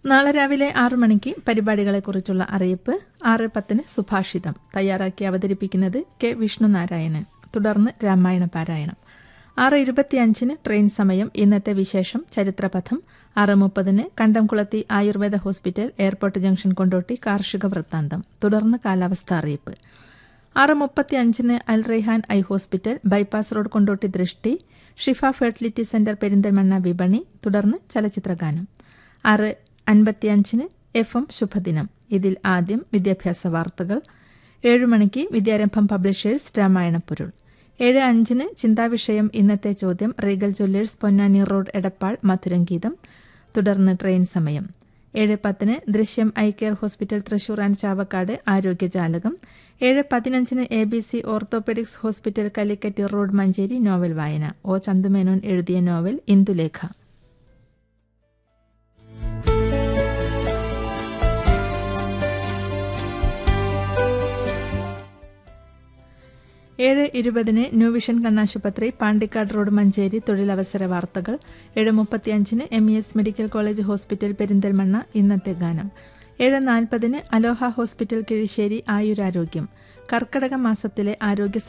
നാളെ രാവിലെ ആറു മണിക്ക് പരിപാടികളെക്കുറിച്ചുള്ള അറിയിപ്പ് ആറ് പത്തിന് സുഭാഷിതം തയ്യാറാക്കി അവതരിപ്പിക്കുന്നത് കെ വിഷ്ണുനാരായണൻ തുടർന്ന് രാമായണ പാരായണം ആറ് ഇരുപത്തിയഞ്ചിന് ട്രെയിൻ സമയം ഇന്നത്തെ വിശേഷം ചരിത്രപഥം ആറ് മുപ്പതിന് Kandamkulathi Ayurveda hospital airport junction Kondotty കാർഷിക വൃത്താന്തം തുടർന്ന് കാലാവസ്ഥ അറിയിപ്പ് ആറ് മുപ്പത്തി അഞ്ചിന് Al Rayhan eye hospital bypass road Kondotty ദൃഷ്ടി ഷിഫ ഫെർട്ടിലിറ്റി സെന്റർ പെരിന്തൽമണ്ണ വിപണി തുടർന്ന് ചലച്ചിത്രഗാനം ആറ് അൻപത്തിയഞ്ചിന് എഫ് എം ശുഭദിനം ഇതിൽ ആദ്യം വിദ്യാഭ്യാസ വാർത്തകൾ ഏഴ് മണിക്ക് വിദ്യാരംഭം പബ്ലിഷേഴ്സ് രാമായണപ്പൊരുൾ ഏഴ് അഞ്ചിന് ചിന്താവിഷയം ഇന്നത്തെ ചോദ്യം Regal jewellers Ponnani road Edappal മധുരംഗീതം തുടർന്ന് ട്രെയിൻ സമയം ഏഴ് പത്തിന് ദൃശ്യം eye care hospital Thrissur and Chavakkad ആരോഗ്യജാലകം ഏഴ് പതിനഞ്ചിന് A B C orthopaedics hospital Calicut road Manjeri novel വായന ഒ ചന്തുമേനോൻ എഴുതിയ നോവൽ ഇന്ദുലേഖ ഏഴ് ഇരുപതിന് ന്യൂ വിഷൻ കണ്ണാശുപത്രി പാണ്ടിക്കാട് റോഡ് മഞ്ചേരി തൊഴിലവസര വാർത്തകൾ ഏഴ് മുപ്പത്തിയഞ്ചിന് M E S medical college hospital Perinthalmanna ഇന്നത്തെ ഗാനം ഏഴ് നാൽപ്പതിന് അലോഹ ഹോസ്പിറ്റൽ കിഴിശ്ശേരി ആയുരാരോഗ്യം കർക്കടക മാസത്തിലെ ആരോഗ്യ